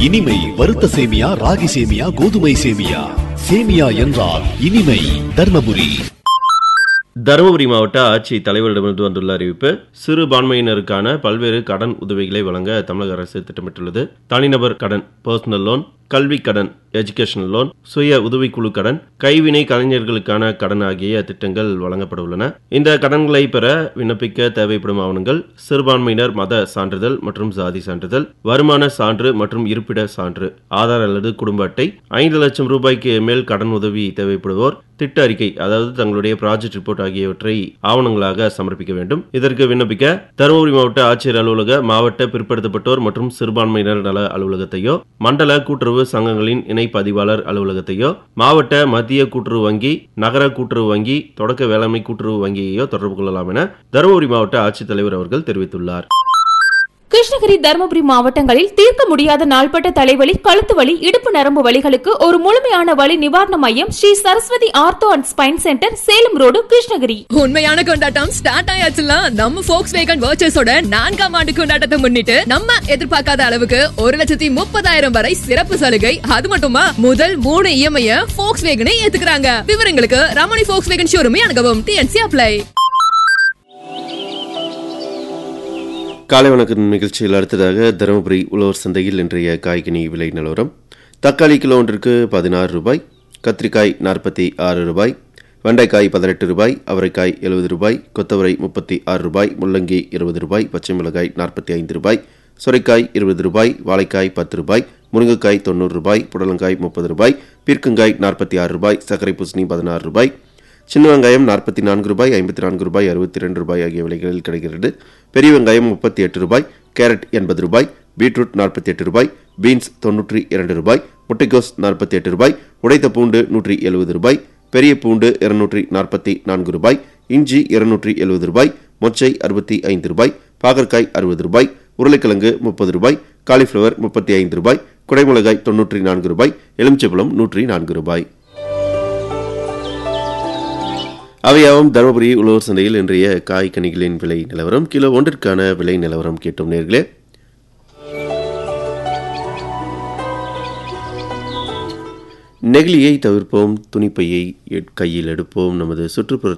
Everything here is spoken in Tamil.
இனிமை வறுத்த சேமியா ராகி சேமியா கோதுமை சேமியா சேமியா என்றால் இனிமை தர்மபுரி தருமபுரி மாவட்ட ஆட்சி தலைவரிடமிருந்து வந்துள்ள அறிவிப்பு சிறுபான்மையினருக்கான பல்வேறு கடன் உதவிகளை வழங்க தமிழக அரசு திட்டமிட்டுள்ளது தனிநபர் கடன் பர்சனல் லோன் கல்வி கடன் எஜுகேஷனல் லோன் சுய உதவிக்குழு கடன் கைவினை கலைஞர்களுக்கான கடன் ஆகிய திட்டங்கள் வழங்கப்பட உள்ளன இந்த கடன்களை பெற விண்ணப்பிக்க தேவைப்படும் ஆவணங்கள் சிறுபான்மையினர் மத சான்றிதழ் மற்றும் சாதி சான்றிதழ் வருமான சான்று மற்றும் இருப்பிட சான்று ஆதார் அல்லது குடும்ப அட்டை ஐந்து லட்சம் ரூபாய்க்கு மேல் கடன் உதவி தேவைப்படுவோர் திட்ட அறிக்கை அதாவது தங்களுடைய ப்ராஜெக்ட் ரிப்போர்ட் ஆகியவற்றை ஆவணங்களாக சமர்ப்பிக்க வேண்டும் இதற்கு விண்ணப்பிக்க தருமபுரி மாவட்ட ஆட்சியர் அலுவலக மாவட்ட பிற்படுத்தப்பட்டோர் மற்றும் சிறுபான்மையினர் நல அலுவலகத்தையோ மண்டல கூட்டுறவு சங்கங்களின் இணை பதிவாளர் அலுவலகத்தையோ மாவட்ட மத்திய கூட்டுறவு வங்கி நகர கூட்டுறவு வங்கி தொடக்க வேளாண்மை கூட்டுறவு வங்கியையோ தொடர்பு கொள்ளலாம் என தருமபுரி மாவட்ட ஆட்சித்தலைவர் அவர்கள் தெரிவித்துள்ளார் கிருஷ்ணகிரி தருமபுரி மாவட்டங்களில் தீர்க்க முடியாத நாள்பட்ட தலைவலி கழுத்து வலி இடுப்பு நரம்பு வலிகளுக்கு ஒரு முழுமையான வலி நிவாரண மையம் Sri Saraswathi ortho and spine centre Salem road Krishnagiri உண்மையான கொண்டாட்டம் ஸ்டார்ட் ஆயாச்சுல நம்ம ஃபோக்ஸ் வேகன் வர்ச்சஸோட நான்காம் ஆண்டு கொண்டாட்டத்தை முன்னிட்டு நம்ம எதிர்பார்க்காத அளவுக்கு ஒரு லட்சத்தி முப்பதாயிரம் வரை சிறப்பு சலுகை அது மட்டுமா முதல் மூணு இஎம்ஐ ஃபோக்ஸ் வேகனை ஏத்துக்கிறாங்க விவரங்களுக்கு ரமணி ஃபோக்ஸ் வேகன் ஷோரூமே அணுகவும் டிஎன்சி அப்ளை காலை வணக்கம் நிகழ்ச்சியில் அடுத்ததாக தருமபுரி உழவர் சந்தையில் இன்றைய காய்கனி விலை நிலவரம் தக்காளி கிலோ ஒன்றிற்கு பதினாறு ரூபாய் கத்திரிக்காய் நாற்பத்தி ஆறு ரூபாய் வெண்டைக்காய் பதினெட்டு ரூபாய் அவரைக்காய் எழுபது ரூபாய் கொத்தவரை முப்பத்தி ஆறு ரூபாய் முள்ளங்கி இருபது ரூபாய் பச்சை மிளகாய் நாற்பத்தி ஐந்து ரூபாய் சுரைக்காய் இருபது ரூபாய் வாழைக்காய் பத்து ரூபாய் முருங்கைக்காய் தொண்ணூறு ரூபாய் புடலங்காய் முப்பது ரூபாய் பீர்க்கங்காய் நாற்பத்தி ஆறு ரூபாய் சர்க்கரை பூசணி பதினாறு ரூபாய் சின்ன வெங்காயம் நாற்பத்தி நான்கு ரூபாய் ஐம்பத்தி நான்கு ரூபாய் அறுபத்தி ரெண்டு ரூபாய் ஆகிய விலைகளில் கிடைக்கிறது பெரிய வெங்காயம் முப்பத்தி எட்டு ரூபாய் கேரட் எண்பது ரூபாய் பீட்ரூட் நாற்பத்தி எட்டு ரூபாய் பீன்ஸ் தொன்னூற்றி இரண்டு ரூபாய் முட்டைக்கோஸ் நாற்பத்தி எட்டு ரூபாய் உடைத்த பூண்டு நூற்றி எழுபது ரூபாய் பெரிய பூண்டு இருநூற்றி நாற்பத்தி நான்கு ரூபாய் இஞ்சி இருநூற்றி எழுபது ரூபாய் மொச்சை அறுபத்தி ஐந்து ரூபாய் பாகற்காய் அறுபது ரூபாய் உருளைக்கிழங்கு முப்பது ரூபாய் காலிஃப்ளவர் முப்பத்தி ஐந்து ரூபாய் குடைமிளகாய் தொன்னூற்றி நான்கு ரூபாய் எலுமிச்சைப்பழம் நூற்றி நான்கு ரூபாய் அவையாவும் தருமபுரி உழவர் சந்தையில் இன்றைய காய்கனிகளின் விலை நிலவரம் கிலோ ஒன்றிற்கான விலை நிலவரம் கேட்டோம் நேர்களே நெகிழியை தவிர்ப்போம் துணிப்பையை கையில் எடுப்போம் நமது சுற்றுப்புற